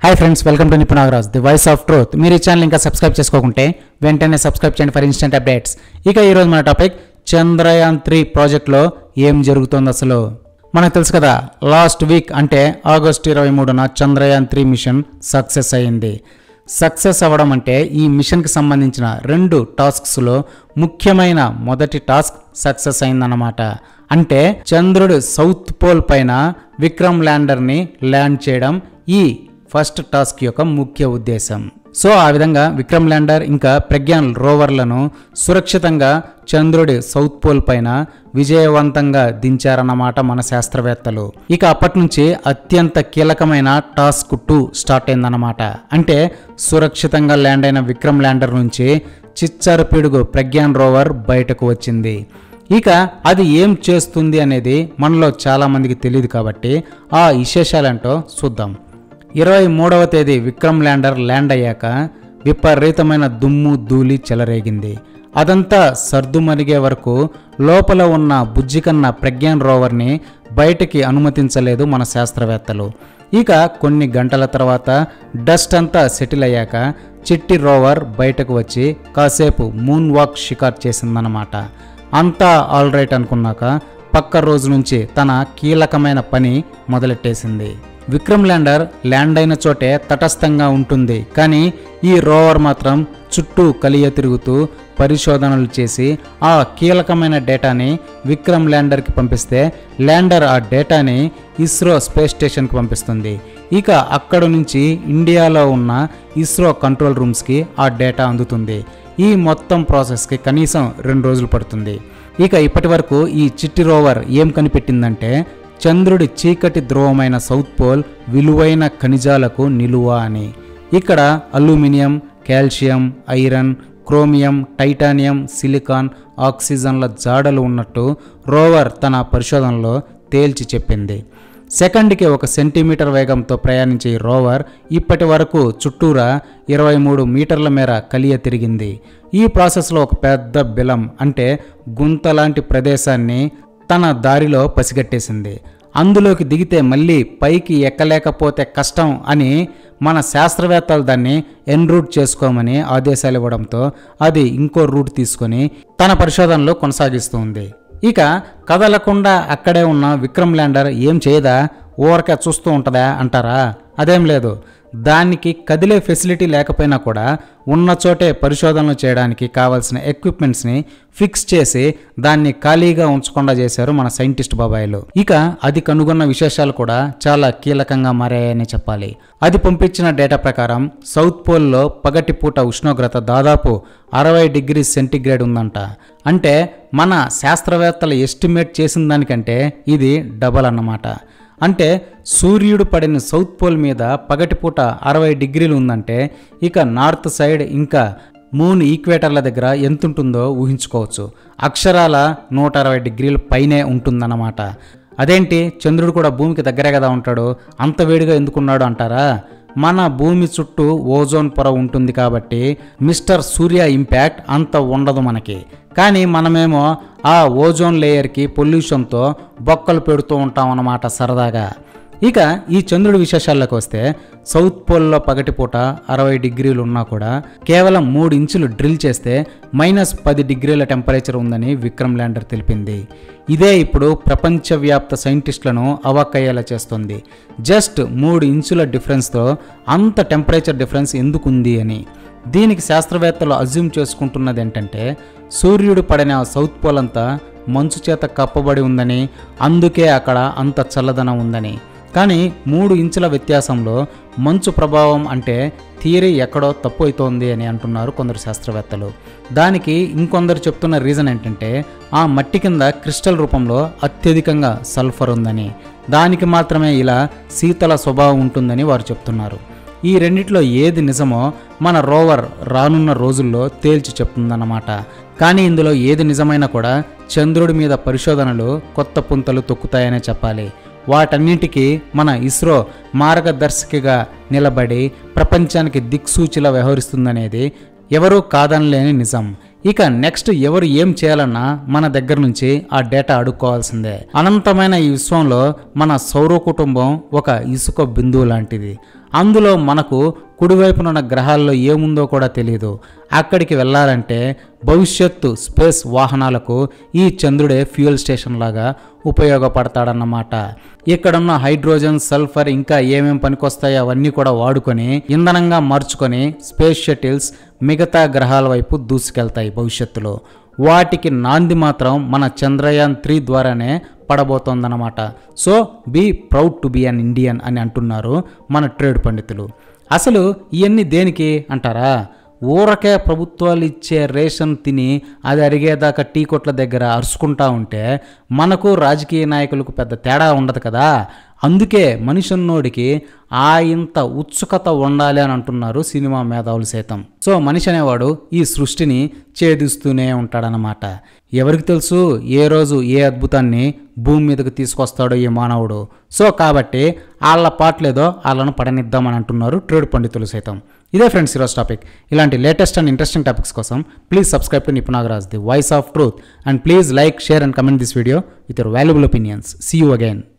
hi friends welcome to Nipunagaraj the voice of truth మీరు ఈ channel ఇంకా సబ్స్క్రైబ్ చేసుకోకుంటే వెంటనే సబ్స్క్రైబ్ చేయండి ఫర్ ఇన్స్టెంట్ అప్డేట్స్ ఇక ఈరోజు మన టాపిక్ చంద్రయాన్ త్రీ ప్రాజెక్ట్లో ఏం జరుగుతోంది అసలు మనకు తెలుసు కదా లాస్ట్ వీక్ అంటే ఆగస్టు ఇరవై మూడున చంద్రయాన్ త్రీ మిషన్ సక్సెస్ అయింది సక్సెస్ అవ్వడం అంటే ఈ మిషన్కి సంబంధించిన రెండు టాస్క్స్లో ముఖ్యమైన మొదటి టాస్క్ సక్సెస్ అయిందన్నమాట అంటే చంద్రుడు సౌత్ పోల్ పైన విక్రమ్ ల్యాండర్ని ల్యాండ్ చేయడం ఈ ఫస్ట్ టాస్క్ యొక్క ముఖ్య ఉద్దేశం సో ఆ విధంగా విక్రమ్ ల్యాండర్ ఇంకా ప్రజ్ఞాన్ రోవర్లను సురక్షితంగా చంద్రుడి సౌత్ పోల్ పైన విజయవంతంగా దించారన్నమాట మన శాస్త్రవేత్తలు ఇక అప్పటి నుంచి అత్యంత కీలకమైన టాస్క్ టూ స్టార్ట్ అయిందన్నమాట అంటే సురక్షితంగా ల్యాండ్ అయిన విక్రమ్ ల్యాండర్ నుంచి చిచ్చర పిడుగు ప్రజ్ఞాన్ రోవర్ బయటకు వచ్చింది ఇక అది ఏం చేస్తుంది అనేది మనలో చాలా మందికి తెలియదు కాబట్టి ఆ విశేషాలేంటో చూద్దాం ఇరవై మూడవ తేదీ విక్రమ్ ల్యాండర్ ల్యాండ్ అయ్యాక విపరీతమైన దుమ్ము ధూళి చెలరేగింది అదంతా సర్దుమరిగే వరకు లోపల ఉన్న బుజ్జికన్న ప్రజ్ఞాన్ రోవర్ని బయటికి అనుమతించలేదు మన శాస్త్రవేత్తలు ఇక కొన్ని గంటల తర్వాత డస్ట్ అంతా సెటిల్ అయ్యాక చిట్టి రోవర్ బయటకు వచ్చి కాసేపు మూన్ వాక్ షికార్ చేసిందన్నమాట అంతా ఆల్ రైట్ అనుకున్నాక పక్క రోజు నుంచి తన కీలకమైన పని మొదలెట్టేసింది విక్రమ్ ల్యాండర్ ల్యాండ్ అయిన చోటే తటస్థంగా ఉంటుంది కానీ ఈ రోవర్ మాత్రం చుట్టూ కలియ తిరుగుతూ పరిశోధనలు చేసి ఆ కీలకమైన డేటాని విక్రమ్ ల్యాండర్కి పంపిస్తే ల్యాండర్ ఆ డేటాని ఇస్రో స్పేస్ స్టేషన్కి పంపిస్తుంది ఇక అక్కడ నుంచి ఇండియాలో ఉన్న ఇస్రో కంట్రోల్ రూమ్స్కి ఆ డేటా అందుతుంది ఈ మొత్తం ప్రాసెస్కి కనీసం రెండు రోజులు పడుతుంది ఇక ఇప్పటి వరకు ఈ చిట్టి రోవర్ ఏం కనిపెట్టిందంటే చంద్రుడి చీకటి ధ్రువమైన సౌత్ పోల్ విలువైన ఖనిజాలకు నిలువ అని ఇక్కడ aluminium calcium iron chromium titanium silicon ఆక్సిజన్ల జాడలు ఉన్నట్టు రోవర్ తన పరిశోధనలో తేల్చి చెప్పింది సెకండ్కి ఒక సెంటీమీటర్ వేగంతో ప్రయాణించే ఈ రోవర్ ఇప్పటి వరకు చుట్టూరా ఇరవై మూడు మీటర్ల మేర కలియ తిరిగింది ఈ ప్రాసెస్లో ఒక పెద్ద బిలం అంటే గుంత లాంటి ప్రదేశాన్ని తన దారిలో పసిగట్టేసింది అందులోకి దిగితే మళ్ళీ పైకి ఎక్కలేకపోతే కష్టం అని మన శాస్త్రవేత్తలు దాన్ని ఎన్రూట్ చేసుకోమని ఆదేశాలు ఇవ్వడంతో అది ఇంకో రూట్ తీసుకొని తన పరిశోధనలు కొనసాగిస్తుంది ఇక కదలకుండా అక్కడే ఉన్న విక్రమ్ ల్యాండర్ ఏం చేయదా ఊరకే చూస్తూ ఉంటుందా అంటారా అదేం లేదు దానికి కదిలే ఫెసిలిటీ లేకపోయినా కూడా ఉన్న చోటే పరిశోధనలు చేయడానికి కావాల్సిన ఎక్విప్మెంట్స్ని ఫిక్స్ చేసి దాన్ని ఖాళీగా ఉంచకుండా చేశారు మన సైంటిస్ట్ బాబాయిలు ఇక అది కనుగొన్న విశేషాలు కూడా చాలా కీలకంగా మారాయని చెప్పాలి అది పంపించిన డేటా ప్రకారం సౌత్ పోల్లో పగటిపూట ఉష్ణోగ్రత దాదాపు అరవై డిగ్రీ సెంటీగ్రేడ్ ఉందంట అంటే మన శాస్త్రవేత్తలు ఎస్టిమేట్ చేసిన దానికంటే ఇది డబల్ అన్నమాట అంటే సూర్యుడు పడిన సౌత్ పోల్ మీద పగటిపూట అరవై డిగ్రీలు ఉందంటే ఇక నార్త్ సైడ్ ఇంకా మూన్ ఈక్వేటర్ల దగ్గర ఎంత ఉంటుందో ఊహించుకోవచ్చు అక్షరాల నూట అరవై డిగ్రీల పైనే ఉంటుందన్నమాట అదేంటి చంద్రుడు కూడా భూమికి దగ్గరే కదా ఉంటాడు అంత వేడిగా ఎందుకున్నాడు అంటారా మన భూమి చుట్టూ ఓజోన్ పొర ఉంటుంది కాబట్టి మిస్టర్ సూర్య ఇంపాక్ట్ అంత ఉండదు మనకి కానీ మనమేమో ఆ ఓజోన్ లేయర్కి పొల్యూషన్తో బొక్కలు పెడుతూ ఉంటాం అన్నమాట సరదాగా ఇక ఈ చంద్రుడి విశేషాల్లోకి వస్తే సౌత్ పోల్లో పగటిపూట అరవై డిగ్రీలు ఉన్నా కూడా కేవలం మూడు ఇంచులు డ్రిల్ చేస్తే మైనస్ పది డిగ్రీల టెంపరేచర్ ఉందని విక్రమ్ ల్యాండర్ తెలిపింది ఇదే ఇప్పుడు ప్రపంచవ్యాప్త సైంటిస్టులను అవాక్కయ్యేలా చేస్తుంది జస్ట్ మూడు ఇంచుల డిఫరెన్స్తో అంత టెంపరేచర్ డిఫరెన్స్ ఎందుకు ఉంది అని దీనికి శాస్త్రవేత్తలు అజ్యూమ్ చేసుకుంటున్నది ఏంటంటే సూర్యుడు పడిన సౌత్ పోల్ అంతా మంచు చేత కప్పబడి ఉందని అందుకే అక్కడ అంత చల్లదనం ఉందని కానీ మూడు ఇంచుల వ్యత్యాసంలో మంచు ప్రభావం అంటే థియరీ ఎక్కడో తప్పు అవుతోంది అని అంటున్నారు కొందరు శాస్త్రవేత్తలు దానికి ఇంకొందరు చెప్తున్న రీజన్ ఏంటంటే ఆ మట్టి కింద క్రిస్టల్ రూపంలో అత్యధికంగా సల్ఫర్ ఉందని దానికి మాత్రమే ఇలా శీతల స్వభావం ఉంటుందని వారు చెప్తున్నారు ఈ రెండిట్లో ఏది నిజమో మన రోవర్ రానున్న రోజుల్లో తేల్చి చెప్తుందన్నమాట కానీ ఇందులో ఏది నిజమైనా కూడా చంద్రుడి మీద పరిశోధనలు కొత్త పుంతలు తొక్కుతాయనే చెప్పాలి వాటన్నింటికీ మన ఇస్రో మార్గదర్శికగా నిలబడి ప్రపంచానికి దిక్సూచిలా వ్యవహరిస్తుందనేది ఎవరూ కాదనలేని నిజం ఇక నెక్స్ట్ ఎవరు ఏం చేయాలన్నా మన దగ్గర నుంచి ఆ డేటా అడుక్కోవాల్సిందే అనంతమైన ఈ విశ్వంలో మన సౌర కుటుంబం ఒక ఇసుక బిందువు లాంటిది అందులో మనకు కుడివైపున ఉన్న గ్రహాల్లో ఏముందో కూడా తెలియదు అక్కడికి వెళ్ళాలంటే భవిష్యత్తు స్పేస్ వాహనాలకు ఈ చంద్రుడే ఫ్యూయల్ స్టేషన్ లాగా ఉపయోగపడతాడన్నమాట ఇక్కడున్న హైడ్రోజన్ సల్ఫర్ ఇంకా ఏమేం పనికొస్తాయో అవన్నీ కూడా వాడుకొని ఇంధనంగా మార్చుకొని స్పేస్ షటిల్స్ మిగతా గ్రహాల వైపు దూసుకెళ్తాయి భవిష్యత్తులో వాటికి నాంది మాత్రం మన చంద్రయాన్ త్రీ ద్వారానే పడబోతోందన్నమాట so be proud to be an Indian అని అంటున్నారు మన ట్రేడ్ పండితులు అసలు ఇవన్నీ దేనికి అంటారా ఊరకే ప్రభుత్వాలు ఇచ్చే రేషన్ తిని అది అరిగేదాకా టీ కొట్ల దగ్గర అరుచుకుంటా ఉంటే మనకు రాజకీయ నాయకులకు పెద్ద తేడా ఉండదు కదా అందుకే మనిషిన్నోడికి ఆ ఇంత ఉత్సుకత ఉండాలి అని అంటున్నారు సినిమా మేధావులు సైతం సో మనిషి అనేవాడు ఈ సృష్టిని ఛేదిస్తూనే ఉంటాడనమాట ఎవరికి తెలుసు ఏ రోజు ఏ అద్భుతాన్ని భూమి మీదకు తీసుకొస్తాడో ఈ మానవుడు సో కాబట్టి వాళ్ళ పాటలేదో వాళ్ళను పడనిద్దామని అంటున్నారు ట్రేడ్ పండితులు సైతం ఇదే ఫ్రెండ్స్ ఈరోజు టాపిక్ ఇలాంటి లేటెస్ట్ అండ్ ఇంట్రెస్టింగ్ టాపిక్స్ కోసం please subscribe to Nipunagaraj the voice of truth and please like share and comment this video with your valuable opinions see you again